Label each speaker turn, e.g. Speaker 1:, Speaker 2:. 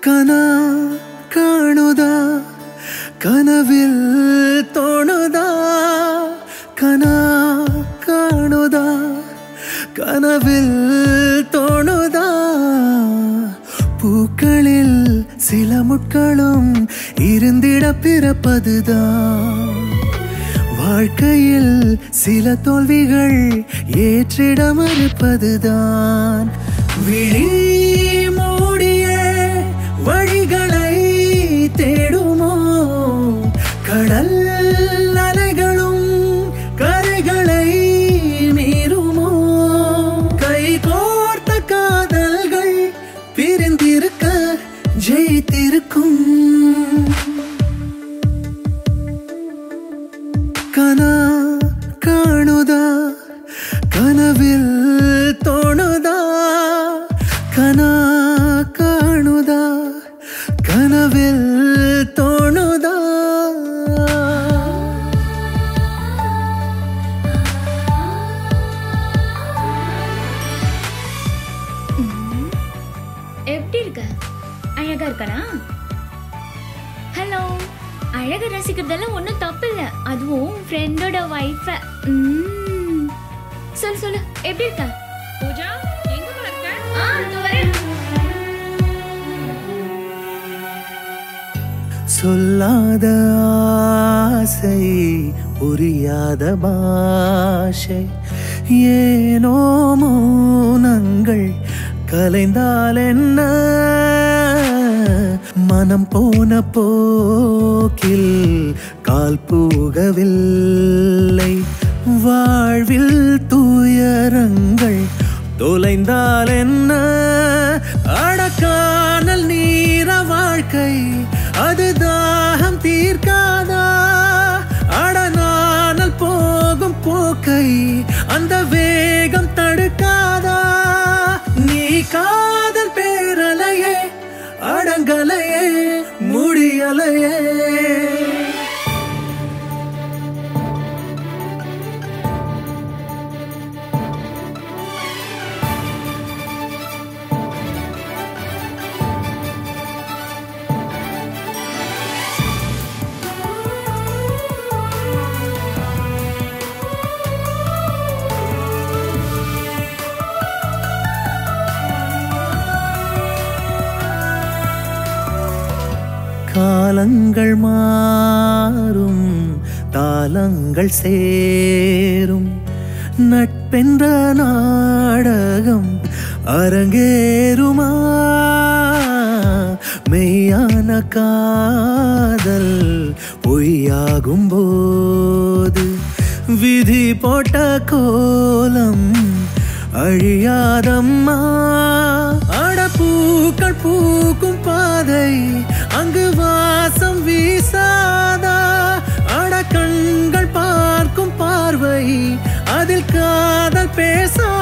Speaker 1: கனா காணுதா கனவில் தோணுதா கனா காணுதா கனவில் தோணுதா பூக்களில் சில முட்களும் இருந்திட பிறப்பதுதான் வாழ்க்கையில் சில தோல்விகள் ஏற்றிட மறுப்பதுதான் விழி மூடிய வழிகளை தேடுமோ கடல் அலைகளும் கரைகளை மீறுமோ கை கோர்த்த காதல்கள் பிரிந்திருக்க ஜெயித்திருக்கும் கனா காணுதா கனவில் தோணுதா கனா காணுதா கனவில் தோணுதா
Speaker 2: எப்படி இருக்க அழகா இருக்கனா ஹலோ அழக ரசிக்கிறதெல்லாம் ஒன்றும் தப்பு இல்லை அதுவும் ஃப்ரெண்டோட ஒய்ஃபை சொல்லு சொல்லு எப்படி இருக்க
Speaker 3: பூஜா எங்க இருக்க
Speaker 2: ஆ இதோ வரேன்
Speaker 1: சொல்லாத ஆசை புரியாத பாஷை ஏனோ மௌனங்கள் கலைந்தால் என்ன மனம் போன போக்கில் கால் போகவில்லை வாழ்வில் துயரங்கள் தொலைந்தால் என்ன அடக்கானல் நீர வாழ்க்கை அது தாகம் தீர்க்காதா அடனானல் போகும் போக்கை அந்த வேகம் தடுக்காதா நீ காதல் பேரலையே அடங்கலையே முடியலையே காலங்கள் மாறும் தாளங்கள் சேரும் நட்பென்ற நாடகம் அரங்கேறுமா மெய்யான காதல் பொய்யாகும் போது விதி போட்ட கோலம் அழியாதம்மா அடப்பூக்கள் பூக்கும் பாதை அங்கு வாசம் வீசாதா அட கண்கள் பார்க்கும் பார்வை அதில் காதல் பேசா